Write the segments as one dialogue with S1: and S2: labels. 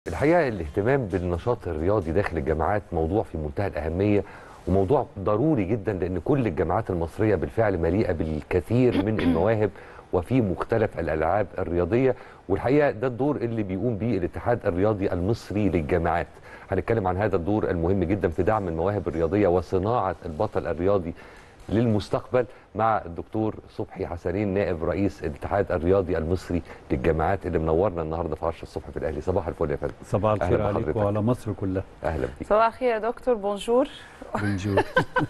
S1: الحقيقه الاهتمام بالنشاط الرياضي داخل الجامعات موضوع في منتهى الاهميه وموضوع ضروري جدا لان كل الجامعات المصريه بالفعل مليئه بالكثير من المواهب وفي مختلف الالعاب الرياضيه والحقيقه ده الدور اللي بيقوم به الاتحاد الرياضي المصري للجامعات هنتكلم عن هذا الدور المهم جدا في دعم المواهب الرياضيه وصناعه البطل الرياضي للمستقبل مع الدكتور صبحي حسنين نائب رئيس الاتحاد الرياضي المصري للجامعات اللي منورنا النهارده في 10 الصبح في الاهلي صباح الفل يا فندم
S2: صباح
S1: أهلا
S2: الخير عليك
S1: بحضرتك.
S2: وعلى مصر كلها
S1: اهلا بيك
S3: صباح الخير يا دكتور بونجور
S2: بنجور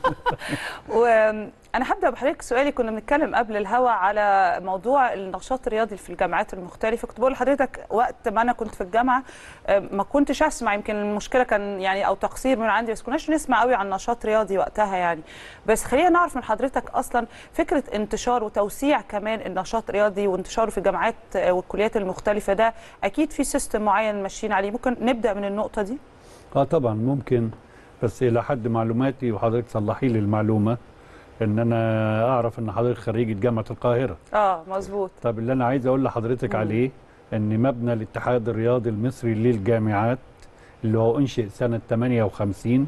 S3: وانا هبدا بحضرتك سؤالي كنا بنتكلم قبل الهوا على موضوع النشاط الرياضي في الجامعات المختلفه كنت بقول لحضرتك وقت ما انا كنت في الجامعه آه، ما كنتش اسمع يمكن المشكله كان يعني او تقصير من عندي بس كناش نسمع قوي عن نشاط رياضي وقتها يعني بس خلينا نعرف من حضرتك اصلا فكره انتشار وتوسيع كمان النشاط الرياضي وانتشاره في الجامعات آه، والكليات المختلفه ده اكيد في سيستم معين ماشيين عليه ممكن نبدا من النقطه دي
S2: اه طبعا ممكن بس الى حد معلوماتي وحضرتك صلحي لي المعلومه ان انا اعرف ان حضرتك خريجه جامعه القاهره
S3: اه مظبوط
S2: طب اللي انا عايز اقول لحضرتك عليه ان مبنى الاتحاد الرياضي المصري للجامعات اللي هو انشئ سنه 58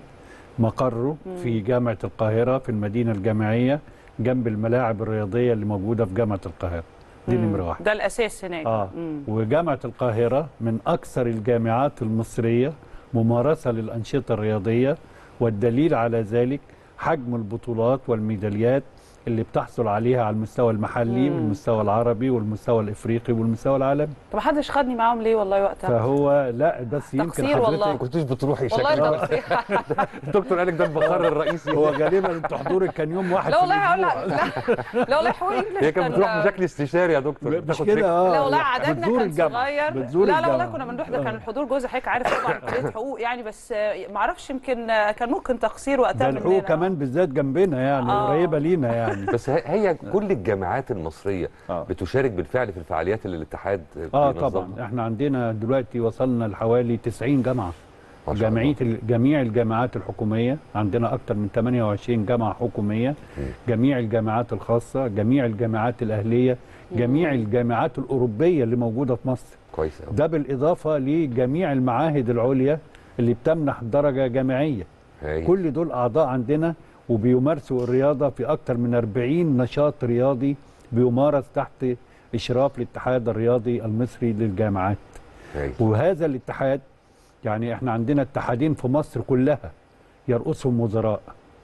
S2: مقره في جامعه القاهره في المدينه الجامعيه جنب الملاعب الرياضيه اللي موجوده في جامعه القاهره دي
S3: مم.
S2: نمره واحد
S3: ده الاساس هناك
S2: اه
S3: مم.
S2: وجامعه القاهره من اكثر الجامعات المصريه ممارسه للانشطه الرياضيه والدليل على ذلك حجم البطولات والميداليات اللي بتحصل عليها على المستوى المحلي
S3: مم.
S2: والمستوى العربي والمستوى الافريقي والمستوى العالمي
S3: طب محدش خدني معاهم ليه والله وقتها
S2: فهو لا بس يمكن
S3: تقصير والله.
S1: ما كنتوش بتروحي
S3: والله
S1: شكلك
S3: تقصير
S1: الدكتور قال لك ده المقر الرئيسي
S2: هو غالبا انت حضورك كان يوم واحد
S3: لا
S2: في
S3: والله هقول
S2: الأسبوع.
S3: لك لا لا والله حقوق انجلش
S1: هي كانت بتروح بشكل استشاري يا دكتور
S2: مش
S1: بتاخد
S2: كده
S1: فكرة.
S2: اه
S3: لا والله عددنا
S2: بتزور
S3: كان
S2: الجامعة.
S3: صغير
S2: بتزور
S3: لا لا والله
S2: الجامعة.
S3: كنا بنروح ده كان الحضور جوز حضرتك عارف طبعا كليه حقوق يعني بس آه، ما اعرفش يمكن آه، كان ممكن تقصير وقتها
S2: ده
S3: مننا
S2: الحقوق كمان بالذات جنبنا يعني
S3: آه.
S2: قريبه لينا يعني
S1: بس هي- هي كل الجامعات المصريه
S2: آه.
S1: بتشارك بالفعل في الفعاليات اللي الاتحاد
S2: اه
S1: بينظمها؟
S2: طبعا احنا عندنا دلوقتي وصلنا لحوالي 90 جامعه
S1: ما شاء الله.
S2: جمعيه ال- جميع الجامعات الحكوميه عندنا اكثر من 28 جامعه حكوميه جميع الجامعات الخاصه جميع الجامعات الاهليه جميع الجامعات الاوروبيه اللي موجوده في مصر
S1: كويس قوي
S2: ده بالاضافه لجميع المعاهد العليا اللي بتمنح درجه جامعيه
S1: هاي.
S2: كل دول اعضاء عندنا وبيمارسوا الرياضه في اكثر من 40 نشاط رياضي بيمارس تحت اشراف الاتحاد الرياضي المصري للجامعات
S1: هاي.
S2: وهذا الاتحاد يعني احنا عندنا اتحادين في مصر كلها يرأسهم وزراء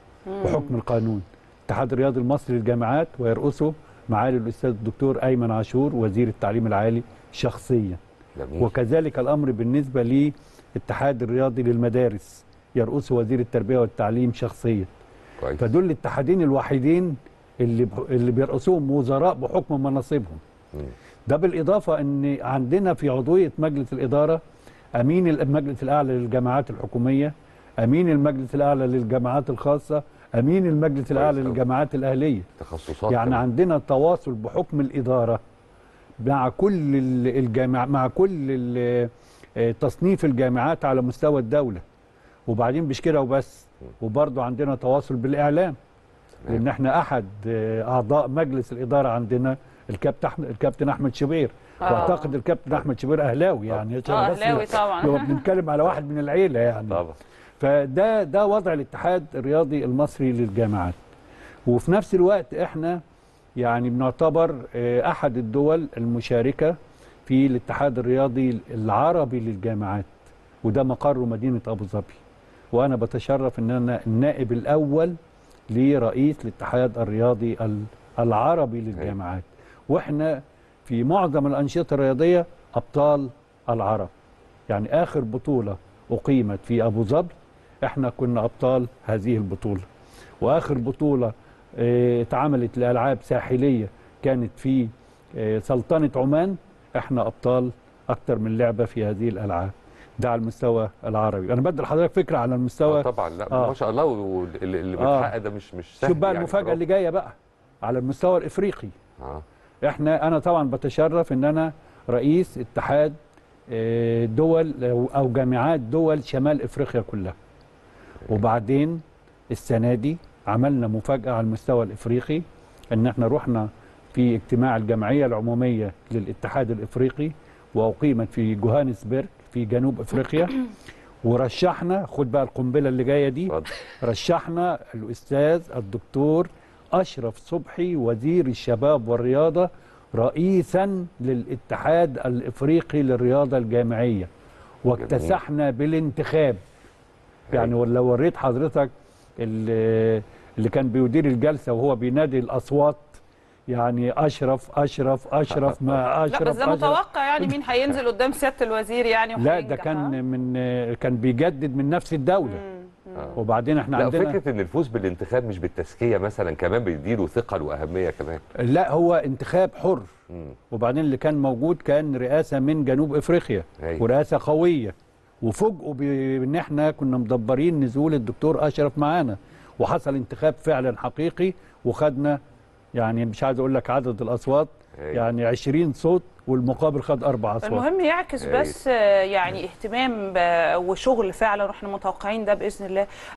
S2: بحكم القانون الاتحاد الرياضي المصري للجامعات ويرأسه معالي الاستاذ الدكتور ايمن عاشور وزير التعليم العالي شخصيا
S1: جميل
S2: وكذلك الامر بالنسبه للاتحاد الرياضي للمدارس يرأسه وزير التربيه والتعليم شخصيا
S1: كويس
S2: فدول الاتحادين الوحيدين اللي اللي بيرأسوهم وزراء بحكم مناصبهم
S1: مم.
S2: ده بالإضافة أن عندنا في عضوية مجلس الإدارة أمين المجلس الأعلى للجامعات الحكومية أمين المجلس الأعلى للجامعات الخاصة أمين المجلس الأعلى
S1: أوي.
S2: للجامعات الأهلية
S1: تخصصات
S2: يعني
S1: كمان.
S2: عندنا تواصل بحكم الإدارة مع كل ال- الجامع مع كل ال- آه، تصنيف الجامعات على مستوى الدولة وبعدين مش كده وبس وبرضه عندنا تواصل بالإعلام
S1: تمام.
S2: لأن احنا أحد آه، أعضاء مجلس الإدارة عندنا الكابتن أحمد- الكابتن أحمد شبير
S3: آه.
S2: واعتقد الكابتن احمد شبير اهلاوي يعني عشان
S3: اه
S2: بس
S3: اهلاوي طبعا
S2: لو بنتكلم على واحد من العيله يعني
S1: طبعا
S2: فده ده وضع الاتحاد الرياضي المصري للجامعات وفي نفس الوقت احنا يعني بنعتبر آه، احد الدول المشاركه في الاتحاد الرياضي العربي للجامعات وده مقره مدينه ابو ظبي وانا بتشرف ان انا النائب الاول لرئيس الاتحاد الرياضي ال- العربي للجامعات واحنا في معظم الانشطه الرياضيه ابطال العرب يعني اخر بطوله اقيمت في ابو ظبي احنا كنا ابطال هذه البطوله واخر بطوله آه، اتعملت لالعاب ساحليه كانت في آه، سلطنه عمان احنا ابطال اكتر من لعبه في هذه الالعاب ده على المستوى العربي انا بدي لحضرتك فكره على
S1: آه
S2: المستوى
S1: طبعا لا
S2: آه.
S1: ما شاء الله واللي اللي
S2: آه.
S1: بيتحقق ده مش مش سهل
S2: شوف بقى
S1: يعني
S2: المفاجاه اللي جايه بقى على المستوى الافريقي
S1: اه
S2: احنا انا طبعا بتشرف ان انا رئيس اتحاد آه، دول أو- او جامعات دول شمال افريقيا كلها وبعدين السنه دي عملنا مفاجاه على المستوى الافريقي ان احنا رحنا في اجتماع الجمعيه العموميه للاتحاد الافريقي واقيمت في جوهانسبرج في جنوب افريقيا ورشحنا خد بقى القنبله اللي جايه دي
S1: اتفضل.
S2: رشحنا الاستاذ الدكتور اشرف صبحي وزير الشباب والرياضه رئيسا للاتحاد الافريقي للرياضه الجامعيه واكتسحنا بالانتخاب يعني لو وريت حضرتك اللي اللي كان بيدير الجلسه وهو بينادي الاصوات يعني اشرف اشرف اشرف ما اشرف
S3: لا بس ده
S2: أشرف.
S3: متوقع يعني مين هينزل قدام سياده الوزير يعني
S2: لا
S3: وهينجح،
S2: ده
S3: ها؟
S2: كان من كان بيجدد من نفس الدوله
S1: آه.
S2: وبعدين احنا
S1: لا
S2: عندنا
S1: فكره ان الفوز بالانتخاب مش بالتزكيه مثلا كمان بيديله ثقل واهميه كمان
S2: لا هو انتخاب حر
S1: مم.
S2: وبعدين اللي كان موجود كان رئاسه من جنوب افريقيا
S1: أيوة.
S2: ورئاسه قويه وفوجئوا بان احنا كنا مدبرين نزول الدكتور اشرف معانا وحصل انتخاب فعلا حقيقي وخدنا يعني مش عايز اقول لك عدد الاصوات
S1: أيوة.
S2: يعني 20 صوت والمقابل خد اربع اصوات
S3: المهم يعكس
S1: أيوة.
S3: بس آه، يعني اهتمام ب- وشغل فعلا واحنا متوقعين ده باذن الله